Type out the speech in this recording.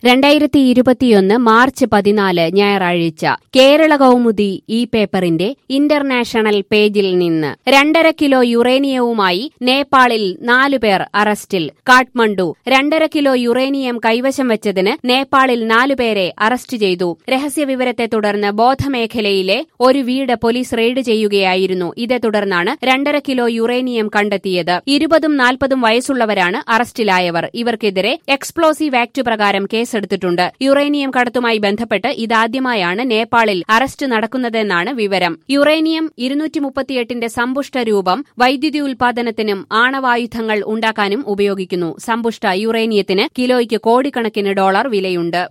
രണ്ടായിരത്തി ഇരുപത്തിയൊന്ന് മാർച്ച് പതിനാല് ഞായറാഴ്ച കേരള കൗമുദി ഈ പേപ്പറിന്റെ ഇന്റർനാഷണൽ പേജിൽ നിന്ന് രണ്ടര കിലോ യുറേനിയവുമായി നേപ്പാളിൽ നാലുപേർ അറസ്റ്റിൽ കാഠ്മണ്ഡു രണ്ടര കിലോ യുറേനിയം കൈവശം വെച്ചതിന് നേപ്പാളിൽ നാലുപേരെ അറസ്റ്റ് ചെയ്തു രഹസ്യവിവരത്തെ തുടർന്ന് ബോധമേഖലയിലെ ഒരു വീട് പോലീസ് റെയ്ഡ് ചെയ്യുകയായിരുന്നു ഇതേ തുടർന്നാണ് രണ്ടര കിലോ യുറേനിയം കണ്ടെത്തിയത് ഇരുപതും നാൽപ്പതും വയസ്സുള്ളവരാണ് അറസ്റ്റിലായവർ ഇവർക്കെതിരെ എക്സ്പ്ലോസീവ് ആക്ട് പ്രകാരം കേസെടുത്തിട്ടുണ്ട് യുറേനിയം കടത്തുമായി ബന്ധപ്പെട്ട് ഇതാദ്യമായാണ് നേപ്പാളിൽ അറസ്റ്റ് നടക്കുന്നതെന്നാണ് വിവരം യുറേനിയം ഇരുന്നൂറ്റി മുപ്പത്തിയെട്ടിന്റെ സമ്പുഷ്ട രൂപം വൈദ്യുതി ഉൽപാദനത്തിനും ആണവായുധങ്ങൾ ഉണ്ടാക്കാനും ഉപയോഗിക്കുന്നു സമ്പുഷ്ട യുറേനിയത്തിന് കിലോയ്ക്ക് കോടിക്കണക്കിന് ഡോളർ വിലയുണ്ട്